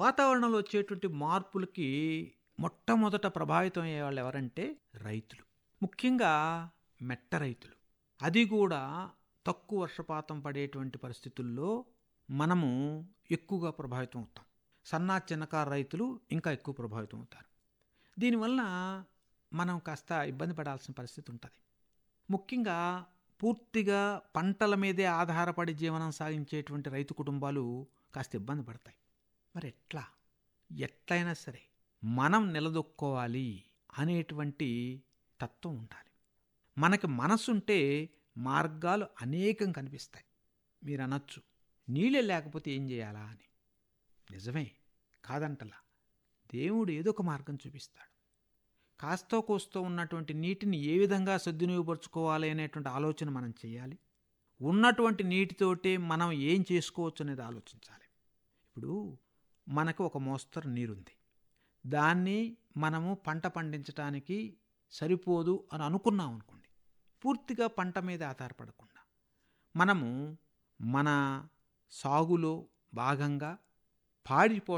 వాతావరణంలో వచ్చేటువంటి మార్పులకి మొట్టమొదట ప్రభావితం అయ్యేవాళ్ళు ఎవరంటే రైతులు ముఖ్యంగా మెట్ట రైతులు అది కూడా తక్కువ వర్షపాతం పడేటువంటి పరిస్థితుల్లో మనము ఎక్కువగా ప్రభావితం అవుతాం సన్నా చిన్నకారు రైతులు ఇంకా ఎక్కువ ప్రభావితం అవుతారు దీనివల్ల మనం కాస్త ఇబ్బంది పడాల్సిన పరిస్థితి ఉంటుంది ముఖ్యంగా పూర్తిగా పంటల మీదే ఆధారపడి జీవనం సాగించేటువంటి రైతు కుటుంబాలు కాస్త ఇబ్బంది పడతాయి మరి ఎట్లా ఎట్లయినా సరే మనం నిలదొక్కోవాలి అనేటువంటి తత్వం ఉండాలి మనకి మనసుంటే మార్గాలు అనేకం కనిపిస్తాయి మీరు అనొచ్చు నీళ్ళే లేకపోతే ఏం చేయాలా అని నిజమే కాదంటలా దేవుడు ఏదో ఒక మార్గం చూపిస్తాడు కాస్తో కోస్తో ఉన్నటువంటి నీటిని ఏ విధంగా సద్వినియోగపరుచుకోవాలి అనేటువంటి ఆలోచన మనం చేయాలి ఉన్నటువంటి నీటితోటే మనం ఏం చేసుకోవచ్చు అనేది ఆలోచించాలి ఇప్పుడు మనకు ఒక మోస్తరు నీరుంది దాన్ని మనము పంట పండించడానికి సరిపోదు అని అనుకున్నాం అనుకోండి పూర్తిగా పంట మీద ఆధారపడకుండా మనము మన సాగులో భాగంగా పాడి